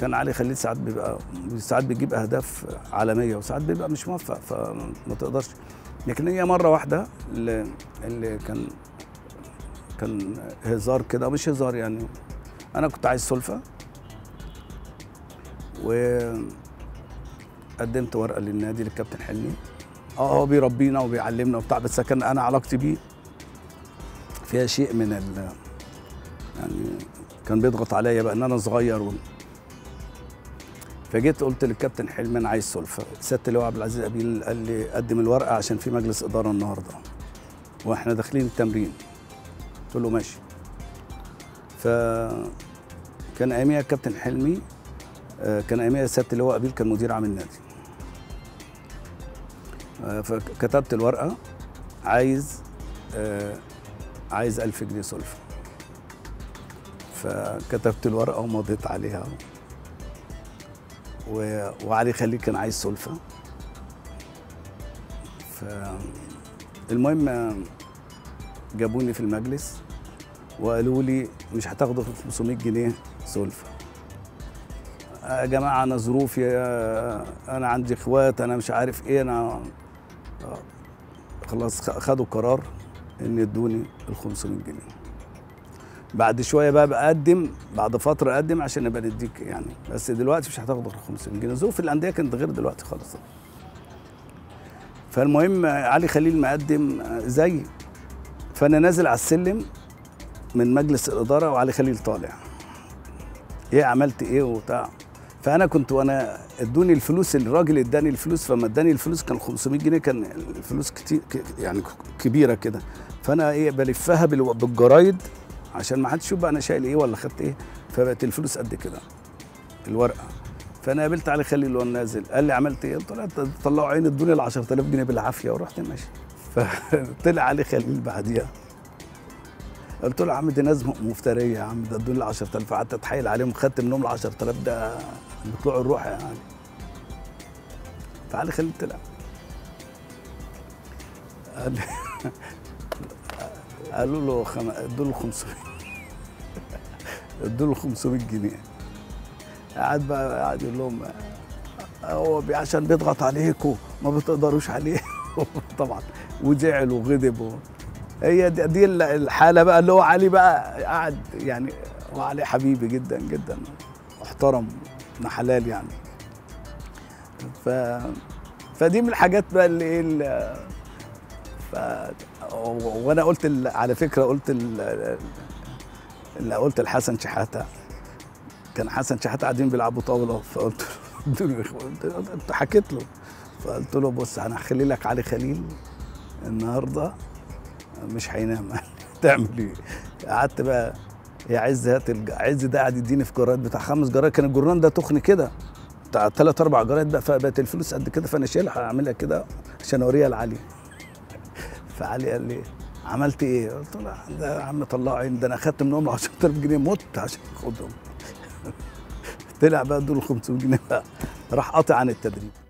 كان علي خليل ساعات بيبقى ساعات بيجيب اهداف عالميه وساعات بيبقى مش موفق فما تقدرش لكن هي مره واحده اللي, اللي كان كان هزار كده مش هزار يعني انا كنت عايز سلفه وقدمت ورقه للنادي للكابتن حلمي اه هو بيربينا وبيعلمنا وبتاع بس كان انا علاقتي بيه فيها شيء من ال يعني كان بيضغط عليا بقى ان انا صغير و... فجيت قلت للكابتن حلمي انا عايز سلفه سياده اللواء عبد العزيز ابيل قال لي قدم الورقه عشان في مجلس اداره النهارده واحنا داخلين التمرين قلت له ماشي فكان اياميها الكابتن حلمي آه، كان اياميها سياده اللواء ابيل كان مدير عام النادي آه، فكتبت الورقه عايز آه، عايز 1000 جنيه سلفه فكتبت الورقه ومضيت عليها و... وعلي خليل كان عايز سلفه فالمهم جابوني في المجلس وقالوا لي مش هتاخدوا 500 جنيه سلفه يا جماعه انا ظروفي انا عندي اخوات انا مش عارف ايه انا خلاص خدوا قرار ان يدوني ال 500 جنيه بعد شويه بقى بقدم بعد فتره اقدم عشان نبقى نديك يعني بس دلوقتي مش هتاخد غير 500 جنيه ظروف الانديه كانت غير دلوقتي خالص فالمهم علي خليل مقدم زي فانا نازل على السلم من مجلس الاداره وعلي خليل طالع ايه عملت ايه وبتاع فانا كنت وانا ادوني الفلوس الراجل اداني الفلوس فما اداني الفلوس كان 500 جنيه كان الفلوس كتير يعني كبيره كده فانا ايه بلفها بالجرايد عشان ما حدش يشوف بقى انا شايل ايه ولا خدت ايه فبقت الفلوس قد كده الورقه فانا قابلت علي خليل وانا نازل قال لي عملت ايه؟ قلت له طلعوا عيني ادوني ال 10000 جنيه بالعافيه ورحت ماشي فطلع علي خليل بعديها قلت له يا عم دي ناس مفتريه يا عم ده ادوني ال 10000 قعدت اتحايل عليهم خدت منهم ال 10000 ده بطلوع الروح يعني فعلي خليل طلع قال لي قالوا له خم... ادوا له 500 ادوا له 500 جنيه قعد بقى قعد يقول لهم هو بي- عشان بيضغط عليكم ما بتقدروش عليه طبعا وزعل وغضب و... هي دي, دي ال- الحاله بقى اللي هو علي بقى قعد يعني هو علي حبيبي جدا جدا محترم ابن حلال يعني ف فدي من الحاجات بقى اللي ايه ال- ف و- وانا قلت ال- على فكره قلت ال- اللي قلت لحسن شحاته كان حسن شحاته قاعدين بيلعبوا طاوله فقلت له قلت له قلت له- انت حكيت له فقلت له بص انا هخلي لك علي خليل النهارده مش هينام تعمل ايه؟ قعدت بقى يا عز هات الج- عز ده قاعد يديني في جراد بتاع خمس جراد كان الجرنان ده تخن كده بتاع ثلاث اربع جراد بقى فبقت الفلوس قد كده فانا شايلها هعملها كده عشان اوريها لعلي فعلي قال لي عملت ايه؟ قلت له لا ده يا عم طلعوا عين ده انا اخدت منهم 10000 جنيه مت عشان اخدهم طلع بقى دول 500 جنيه بقى راح قاطع عن التدريب